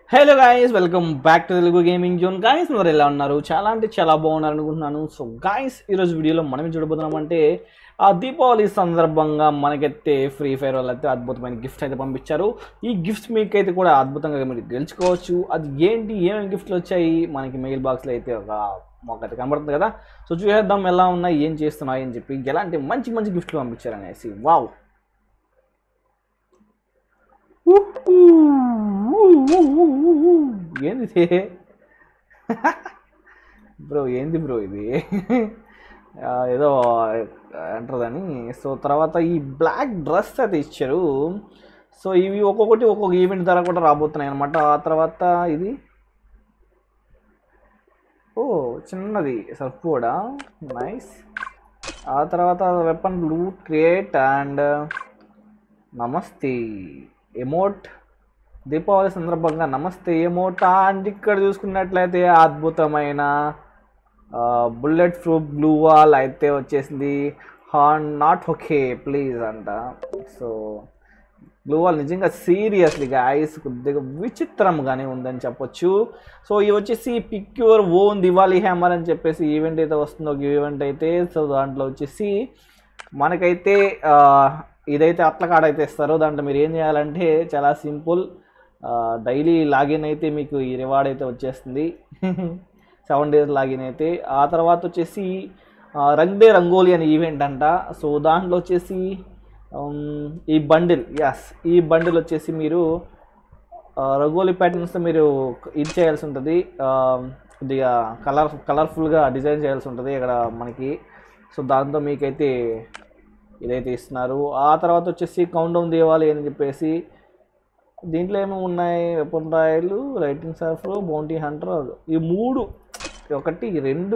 Hello guys welcome back to Telugu gaming zone guys మీరు ఎలా ఉన్నారు చాలా అంటే చాలా బాగున్నారు అనుకుంటున్నాను సో గాయస్ ఈరోజు వీడియోలో మనం ఏం చూడబోతున్నాం అంటే ఆ దీపావళి సందర్భంగా మనకైతే ఫ్రీ ఫైర్ వాళ్ళు అయితే అద్భుతమైన గిఫ్ట్ అయితే పంపించారు ఈ గిఫ్ట్స్ మీకైతే కూడా అద్భుతంగా మీరు గెలుచుకోవచ్చు అది ఏంటి ఏమేమి గిఫ్ట్లు వచ్చాయి మనకి మెయిల్ బాక్స్లో అయితే ఒక మాకైతే కనబడుతుంది కదా సో చూసేద్దాం ఎలా ఉన్నాయి ఏం చేస్తున్నాయి అని చెప్పి ఎలాంటి మంచి మంచి గిఫ్ట్లు పంపించారు అనేసి వావ్ ఏంది ఇది బ్రో ఏంది బ్రో ఇది ఆ, ఏదో అంటారని సో తర్వాత ఈ బ్లాక్ డ్రెస్ అయితే ఇచ్చారు సో ఇవి ఒక్కొక్కటి ఒక్కొక్క ఈవెంట్ ధర కూడా రాబోతున్నాయి అనమాట ఆ తర్వాత ఇది ఓ చిన్నది సర్ఫ్ కూడా నైస్ ఆ తర్వాత weapon loot create and namaste emote Deepavali సందర్భంగా నమస్తే ఎమోట్ అండ్ ఇక్కడ చూసుకున్నట్లయితే అద్భుతమైన బుల్లెట్ ప్రూఫ్ బ్లూ వాల్ అయితే వచ్చేసింది హాన్ నాట్ ఓకే ప్లీజ్ అంట సో బ్లూ వాల్ నిజంగా సీరియస్లీ ఐస్ కొద్దిగా విచిత్రంగానే ఉందని చెప్పొచ్చు సో ఇవి వచ్చేసి pick your own Diwali hammer అని చెప్పేసి ఈవెంట్ అయితే వస్తుందో ఒక ఈవెంట్ అయితే సో దాంట్లో వచ్చేసి మనకైతే ఆ, ఇదైతే అట్ల కార్డ్ అయితే ఇస్తారు దాంట్లో మీరు ఏం చేయాలంటే చాలా సింపుల్ డైలీ లాగిన్ అయితే మీకు ఈ రివార్డ్ అయితే వచ్చేస్తుంది సెవెన్ డేస్ లాగిన్ అయితే ఆ తర్వాత వచ్చేసి ఆ, రంగ్ డే రంగోలీ అనే ఈవెంట్ అంట సో దాంట్లో వచ్చేసి ఉమ్, ఈ బండిల్ ఎస్ ఈ బండిల్ వచ్చేసి మీరు ఆ, రంగోలీ ప్యాటర్న్స్ మీరు ఇది చేయాల్సి ఉంటుంది ఆ, కొద్దిగా కలర్ కలర్ఫుల్గా డిజైన్ చేయాల్సి ఉంటుంది ఇక్కడ మనకి సో దాంతో మీకైతే ఇదైతే ఇస్తున్నారు ఆ తర్వాత వచ్చేసి కౌంట్ డౌన్ దేవాలి అని చెప్పేసి దీంట్లో ఏమేమి ఉన్నాయి వెపన్ రాయలు రైటింగ్ సర్ఫ్ బౌంటీ హంటర్ ఈ మూడు ఒకటి రెండు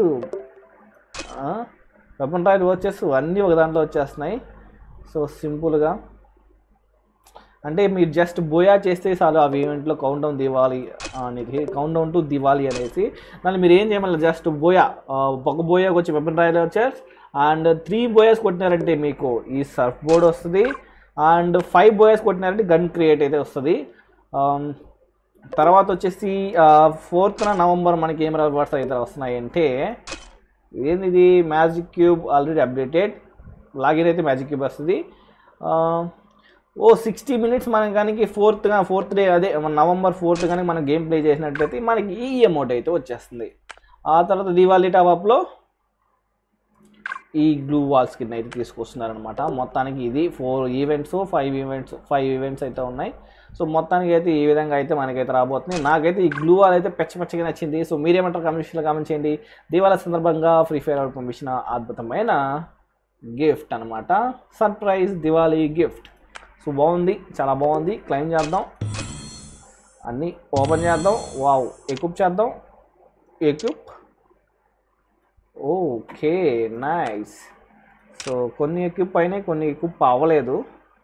వెపన్ రాయలు వచ్చేసి అన్నీ ఒక దాంట్లో వచ్చేస్తున్నాయి సో సింపుల్గా అంటే మీరు జస్ట్ బోయా చేస్తే చాలు ఆ ఈవెంట్లో కౌంట్ డౌన్ దివాలి అనేది కౌంట్ డౌన్ టు దివాలి అనేసి దాన్ని మీరు ఏం చేయమని జస్ట్ బోయా ఆ, ఒక బోయాకి వచ్చి వెపన్ రాయల్ వచ్చారు అండ్ త్రీ బోయాస్ కొట్టినారంటే మీకు ఈ సర్ఫ్ బోర్డ్ వస్తుంది అండ్ ఫైవ్ బోయాస్ కొట్టినారంటే గన్ క్రియేట్ అయితే వస్తుంది ఆమ్, తర్వాత వచ్చేసి ఫోర్త్న నవంబర్ మనకి ఏం రివార్డ్స్ అయితే వస్తున్నాయి అంటే ఏంది ఇది magic cube already updated login అయితే మ్యాజిక్ క్యూబ్ వస్తుంది ఆ, ఓ సిక్స్టీ మినిట్స్ మనం కానీ ఫోర్త్ ఫోర్త్ డే అదే మన నవంబర్ ఫోర్త్ కానీ మనం గేమ్ ప్లే చేసినట్లయితే మనకి ఈ అమౌంట్ అయితే వచ్చేస్తుంది ఆ తర్వాత దివాళీ టాప్అప్లో ఈ గ్లూ వాల్ స్కిన్ అయితే తీసుకొస్తున్నారనమాట మొత్తానికి ఇది four events five events five events అయితే ఉన్నాయి సో మొత్తానికి అయితే ఈ విధంగా అయితే మనకైతే రాబోతుంది నాకైతే ఈ గ్లూ వాల్ అయితే పెచ్చ పెచ్చగా నచ్చింది సో మీరేమంటారు కమెంట్స్లో కామెంట్ చేయండి దీవాళి సందర్భంగా ఫ్రీ ఫైర్ వాళ్ళు పంపించిన అద్భుతమైన గిఫ్ట్ అనమాట సర్ప్రైజ్ దివాళీ గిఫ్ట్ సో బాగుంది చాలా బాగుంది క్లైమ్ చేద్దాం అన్నీ ఓపెన్ చేద్దాం వావ్ ఎక్విప్ చేద్దాం ఎక్విప్ ఓకే నైస్ సో కొన్ని ఎక్విప్ అయినాయి కొన్ని ఎక్విప్ అవ్వలేదు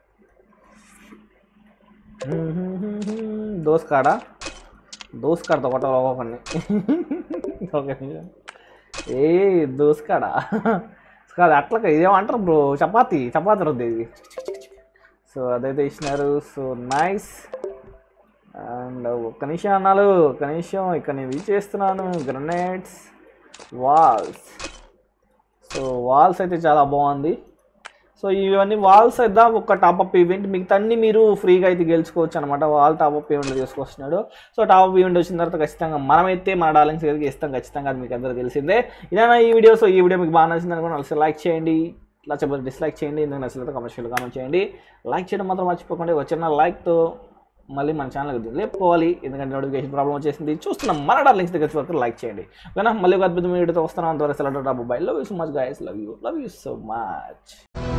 దోస్ కాడా దోస్ కాడతో ఒకటి ఒకరిని ఒక నిమిషం. ఏ దోస్ కాడా కాదు అట్లా ఇదేమంటారు బ్రో చపాతి చపాతి రుద్ది ఇది సో అదైతే ఇచ్చినారు సో నైస్ అండ్ ఒక్క నిమిషం అన్నాలు ఒక్క నిమిషం ఇక్కడ నేను ఇది చేస్తున్నాను గ్రనేట్స్ వాల్స్ సో వాల్స్ అయితే చాలా బాగుంది సో ఇవన్నీ వాల్స్ అయితే ఒక టాప్అప్ ఈవెంట్ మిగతా అన్ని మీరు ఫ్రీగా అయితే గెలుచుకోవచ్చు అనమాట వాల్ టాప్అప్ ఈవెంట్ తీసుకొస్తున్నాడు సో టాప్అప్ ఈవెంట్ వచ్చిన తర్వాత ఖచ్చితంగా మనమైతే మన డార్లింగ్స్ అయితే ఇస్తాం ఖచ్చితంగా అది మీకు అందరూ తెలిసిందే ఇదైనా ఈ వీడియో సో ఈ వీడియో మీకు బాగా నచ్చింది అనుకోండి అసలు లైక్ చేయండి నచ్చకపోతే డిస్లైక్ చేయండి ఎందుకు నచ్చినట్టు కమర్షియల్ కామెంట్ చేయండి లైక్ చేయడం మాత్రం మర్చిపోకండి వచ్చిన లైక్తో మళ్ళీ మన ఛానల్ లేపుకోవాలి ఎందుకంటే నోటిఫికేషన్ ప్రాబ్లం వచ్చేసింది చూస్తున్నాం మన డార్లింగ్స్ దగ్గర వరకు లైక్ చేయండి ఓకేనా మళ్ళీ ఒక అద్భుతమైన వీడియోతో వస్తున్నాం అంతవరకు సెలవు bye love you so much guys love you love you so much